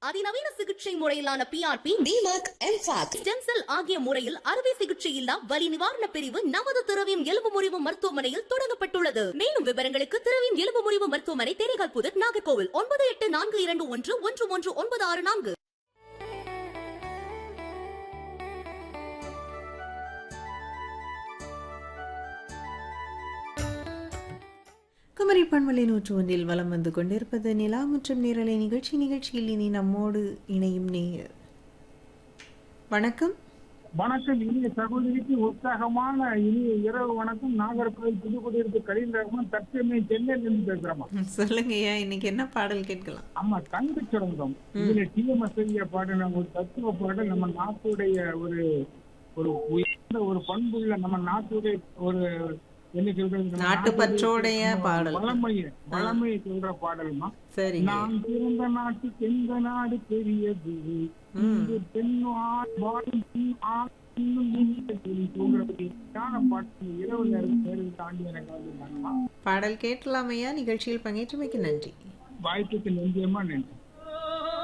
அதிநவீன சிகிச்சை முறையிலான PRP DMAC MFAC stem cell ஆகிய முறையில் அறுவை சிகிச்சை இல்லா வலி நிவாரண பிரிவு நமது திரவியம் எலும்பு முறிவு மருத்துவமனையில் தொடங்கப்பட்டுள்ளது மேலும் விவரங்களுக்கு திரவியம் எலும்பு முறிவு மருத்துவமனை தேனிகால் புதர் நாகர்கோவில் ஒன்பது எட்டு நான்கு இரண்டு ஒன்று ஒன்று ஒன்று ஒன்பது ஆறு நான்கு குமரி பண்பலை நூற்று ஒன்றில் வலம் வந்து கொண்டிருப்பது நிலா மற்றும் நேரலை நிகழ்ச்சி நிகழ்ச்சியில் இனி நம்மோடு இணையும் நேயர் வணக்கம் வணக்கம் இனிய சகோதரிக்கு உற்சாகமான இனிய இரவு வணக்கம் நாகர்கோவில் புதுக்குடியிருப்பு கலீல் ரஹ்மான் தற்சமய சென்னையில இருந்து பேசுறோமா சொல்லுங்கய்யா இன்னைக்கு என்ன பாடல் கேட்கலாம் ஆமா தங்க சுரங்கம் இதுல டிஎம்எஸ் ஐயா பாடின ஒரு தத்துவ பாடல் நம்ம நாட்டுடைய ஒரு ஒரு உயர்ந்த ஒரு பண்புள்ள நம்ம நாட்டுடைய ஒரு என்ன சொல்றது நம்ம நாட்டுப்பற்றோடைய நாட்டுடைய பாடல். பழமையை பழமையை சொல்ற பாடல்மா சரிங்க நான் பிறந்த நாட்டுக்கு எந்த நாடு பெரியது இங்கு பெண்ணால் வாழும் பெண் ஆண் இன்னும் நீண்டது சொல்றது ஞான பாட்டு இரவு நேரம் நேரம் தாண்டி எனக்கு வந்து பாடல் கேட்கலாமையா நிகழ்ச்சியில் பங்கேற்றமைக்கு நன்றி வாய்ப்புக்கு நெஞ்சியமா நன்றி